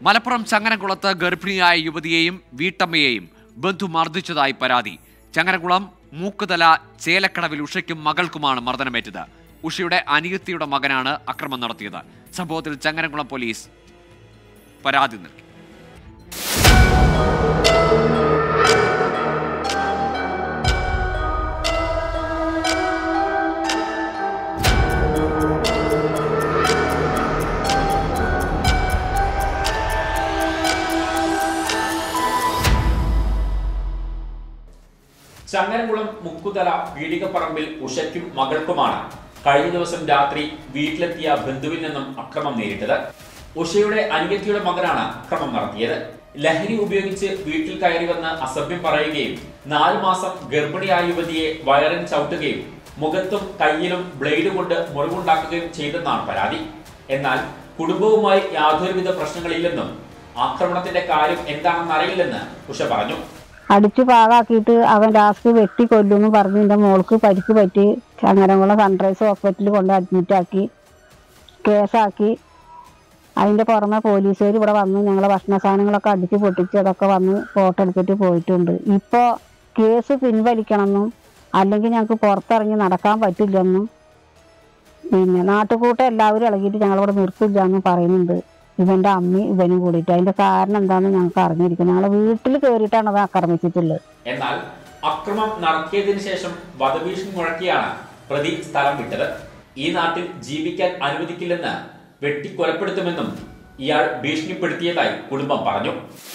മലപ്പുറം ചങ്ങനകുളത്ത് ഗർഭിണിയായ യുവതിയെയും വീട്ടമ്മയെയും ബന്ധു മർദ്ദിച്ചതായി പരാതി ചങ്ങനകുളം മൂക്കുതല ചേലക്കടവിൽ ഉഷയ്ക്കും മകൾക്കുമാണ് മർദ്ദനമേറ്റത് ഉഷയുടെ അനിയത്തിയുടെ മകനാണ് അക്രമം നടത്തിയത് സംഭവത്തിൽ ചങ്ങനകുളം പോലീസ് പരാതി നൽകി ചങ്ങരംകുളം മുക്കുതല പീടികപ്പറമ്പിൽ ഉഷയ്ക്കും മകൾക്കുമാണ് കഴിഞ്ഞ ദിവസം രാത്രി വീട്ടിലെത്തിയ ബന്ധുവിൽ നിന്നും അക്രമം നേരിട്ടത് ഉഷയുടെ അനിയത്തിയുടെ മകനാണ് അക്രമം നടത്തിയത് ലഹരി ഉപയോഗിച്ച് വീട്ടിൽ കയറി വന്ന് അസഭ്യം പറയുകയും നാലു മാസം ഗർഭിണിയായ യുവതിയെ വയറിൽ ചവിട്ടുകയും മുഖത്തും കയ്യിലും ബ്ലേഡ് കൊണ്ട് മുറിവുണ്ടാക്കുകയും ചെയ്തെന്നാണ് പരാതി എന്നാൽ കുടുംബവുമായി യാതൊരുവിധ പ്രശ്നങ്ങളില്ലെന്നും ആക്രമണത്തിന്റെ കാര്യം എന്താണെന്ന് അറിയില്ലെന്ന് ഉഷ പറഞ്ഞു അടിച്ചു പാകാക്കിയിട്ട് അവൻ ലാസ്റ്റ് വെട്ടി കൊല്ലുമെന്ന് പറഞ്ഞ് എൻ്റെ മോൾക്ക് പരിക്ക് പറ്റി ചങ്ങരംകുളം സൺറൈസ് ഹോസ്പിറ്റലിൽ കൊണ്ട് അഡ്മിറ്റ് ആക്കി കേസാക്കി അതിൻ്റെ പുറമെ പോലീസുകാർ ഇവിടെ വന്ന് ഞങ്ങളെ ഭക്ഷണ സാധനങ്ങളൊക്കെ അടിച്ച് പൊട്ടിച്ച് അതൊക്കെ വന്ന് ഫോട്ടോ എടുത്തിട്ട് പോയിട്ടുണ്ട് ഇപ്പോൾ കേസ് പിൻവലിക്കണമെന്നും അല്ലെങ്കിൽ ഞങ്ങൾക്ക് പുറത്തിറങ്ങി നടക്കാൻ പറ്റില്ലെന്നും പിന്നെ നാട്ടുകൂട്ടം എല്ലാവരും ഇളകിയിട്ട് ഞങ്ങളിവിടെ നിർത്തില്ല എന്നും പറയുന്നുണ്ട് ഇവന്റെ അമ്മയും ഇവനും കൂടിയിട്ട് അതിന്റെ കാരണം എന്താണെന്ന് ഞങ്ങൾക്ക് അറിഞ്ഞിരിക്കും ഞങ്ങളെ വീട്ടിൽ കയറിയിട്ടാണ് അത് ആക്രമിച്ചിട്ടുള്ളത് എന്നാൽ അക്രമം നടത്തിയതിനു ശേഷം വധഭീഷണി മുഴക്കിയാണ് പ്രതി സ്ഥലം വിട്ടത് ഈ നാട്ടിൽ ജീവിക്കാൻ അനുവദിക്കില്ലെന്ന് വെട്ടിക്കൊലപ്പെടുത്തുമെന്നും ഇയാൾ ഭീഷണിപ്പെടുത്തിയതായി കുടുംബം പറഞ്ഞു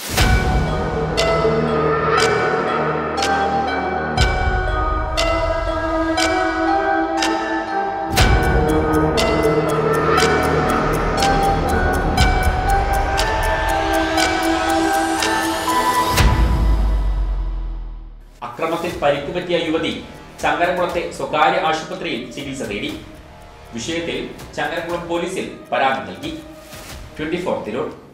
അക്രമത്തിൽ പരിക്കുപറ്റിയ യുവതി ചങ്ങരംകുളത്തെ സ്വകാര്യ ആശുപത്രിയിൽ ചികിത്സ തേടി വിഷയത്തിൽ ചങ്ങരംകുളം പോലീസിൽ പരാതി നൽകി ട്വന്റി ഫോർ തിരൂർ